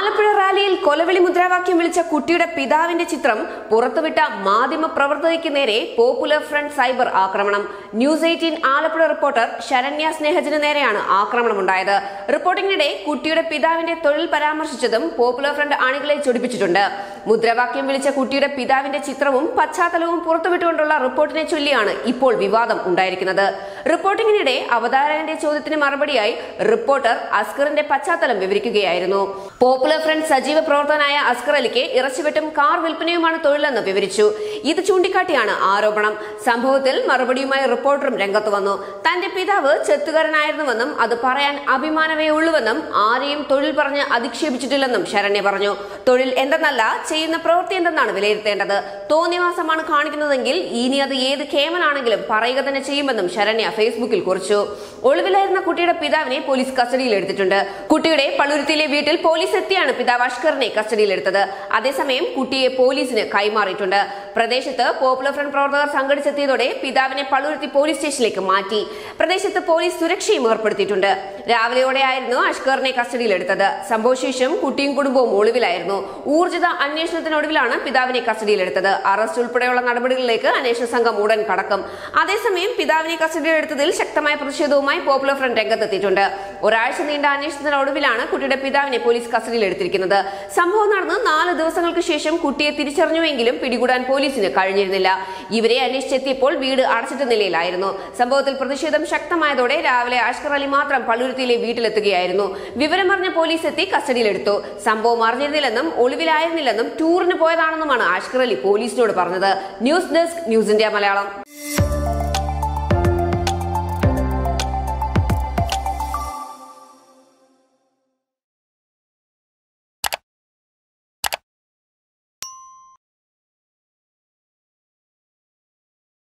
ആലപ്പുഴ റാലിയിൽ കൊലവിളി മുദ്രാവാക്യം വിളിച്ച കുട്ടിയുടെ പിതാവിന്റെ ചിത്രം പുറത്തുവിട്ട മാധ്യമ പ്രവർത്തകയ്ക്ക് നേരെ പോപ്പുലർ ഫ്രണ്ട് സൈബർ ആക്രമണം news eighteen Alappuzha reporter Saranya സ്നേഹജന് നേരെയാണ് ആക്രമണമുണ്ടായത് റിപ്പോർട്ടിംഗിനിടെ കുട്ടിയുടെ പിതാവിന്റെ തൊഴിൽ പരാമർശിച്ചതും പോപ്പുലർ ഫ്രണ്ട് അണികളെ ചൊടിപ്പിച്ചിട്ടുണ്ട് മുദ്രാവാക്യം വിളിച്ച കുട്ടിയുടെ പിതാവിന്റെ ചിത്രവും പശ്ചാത്തലവും പുറത്തുവിട്ടുകൊണ്ടുള്ള റിപ്പോർട്ടിനെ ചൊല്ലിയാണ് ഇപ്പോൾ വിവാദം ഉണ്ടായിരിക്കുന്നത് റിപ്പോർട്ടിംഗിനിടെ അവതാരകന്റെ ചോദ്യത്തിന് മറുപടിയായി റിപ്പോർട്ടർ അസ്കറിന്റെ പശ്ചാത്തലം വിവരിക്കുകയായിരുന്നു പോപ്പുലർ ഫ്രണ്ട് സജീവ പ്രവർത്തകനായ അസ്കർ അലിക്ക് ഇറച്ചിവെട്ടും കാർ വിൽപ്പനയുമാണ് തൊഴിലെന്ന് വിവരിച്ചു ഇത് ചൂണ്ടിക്കാട്ടിയാണ് ആരോപണം സംഭവത്തിൽ മറുപടിയുമായി റിപ്പോർട്ടറും രംഗത്ത് വന്നു തന്റെ പിതാവ് ചെത്തുകാരനായിരുന്നുവെന്നും അത് പറയാൻ അഭിമാനമേ ഉള്ളുവെന്നും ആരെയും തൊഴിൽ പറഞ്ഞ് അധിക്ഷേപിച്ചിട്ടില്ലെന്നും ശരണ്യ പറഞ്ഞു തൊഴിൽ എന്തെന്നല്ല ചെയ്യുന്ന പ്രവൃത്തി എന്തെന്നാണ് വിലയിരുത്തേണ്ടത് തോന്നിവാസമാണ് കാണിക്കുന്നതെങ്കിൽ ഇനി അത് ഏത് കേമനാണെങ്കിലും പറയുക തന്നെ ചെയ്യുമെന്നും ശരണ്യ ഫേസ്ബുക്കിൽ കുറിച്ചു ഒളിവിലായിരുന്ന കുട്ടിയുടെ പിതാവിനെ പോലീസ് കസ്റ്റഡിയിൽ എടുത്തിട്ടുണ്ട് കുട്ടിയുടെ പള്ളുരുത്തിയിലെ വീട്ടിൽ പോലീസ് എത്തിയാണ് പിതാവ് അഷ്കറിനെ കസ്റ്റഡിയിലെടുത്തത് അതേസമയം കുട്ടിയെ പോലീസിന് കൈമാറിയിട്ടുണ്ട് പ്രദേശത്ത് പോപ്പുലർ ഫ്രണ്ട് പ്രവർത്തകർ സംഘടിച്ചെത്തിയതോടെ പിതാവിനെ പള്ളുരുത്തി പോലീസ് സ്റ്റേഷനിലേക്ക് മാറ്റി പ്രദേശത്ത് പോലീസ് സുരക്ഷയും ഏർപ്പെടുത്തിയിട്ടുണ്ട് രാവിലെയോടെയായിരുന്നു അഷ്കറിനെ കസ്റ്റഡിയിലെടുത്തത് സംഭവശേഷം കുട്ടിയും കുടുംബവും ഒളിവിലായിരുന്നു ഊർജിത അന്വേഷണത്തിനൊടുവിലാണ് പിതാവിനെ കസ്റ്റഡിയിലെടുത്തത് അറസ്റ്റ് ഉൾപ്പെടെയുള്ള നടപടികളിലേക്ക് അന്വേഷണ സംഘം ഉടൻ കടക്കും അതേസമയം പിതാവിനെ കസ്റ്റഡിയിലെടുത്തതിൽ ശക്തമായ പ്രതിഷേധവുമായി പോപ്പുലർ ഫ്രണ്ട് രംഗത്തെത്തിയിട്ടുണ്ട് ഒരാഴ്ച നീണ്ട അന്വേഷണത്തിനൊടുവിലാണ് കുട്ടിയുടെ പിതാവിനെ പോലീസ് കസ്റ്റഡിയിലെടുത്തിരിക്കുന്നത് സംഭവം നടന്ന് നാല് ദിവസങ്ങൾക്ക് ശേഷം കുട്ടിയെ തിരിച്ചറിഞ്ഞുവെങ്കിലും പിടികൂടാൻ പോലീസിന് കഴിഞ്ഞിരുന്നില്ല ഇവരെ അന്വേഷിച്ചെത്തിയപ്പോൾ വീട് അടച്ചിട്ട നിലയിലായിരുന്നു സംഭവത്തിൽ പ്രതിഷേധം ശക്തമായതോടെ രാവിലെ അഷ്കർ അലി മാത്രം പള്ളുരുത്തിയിലെ വീട്ടിലെത്തുകയായിരുന്നു വിവരമറിഞ്ഞ പോലീസ് എത്തി കസ്റ്റഡിയിലെടുത്തു സംഭവം അറിഞ്ഞിരുന്നില്ലെന്നും ഒളിവിലായിരുന്നില്ലെന്നും ടൂറിന് പോയതാണെന്നുമാണ് അഷ്കർ അലി പോലീസിനോട് പറഞ്ഞത് news desk news India Malayalam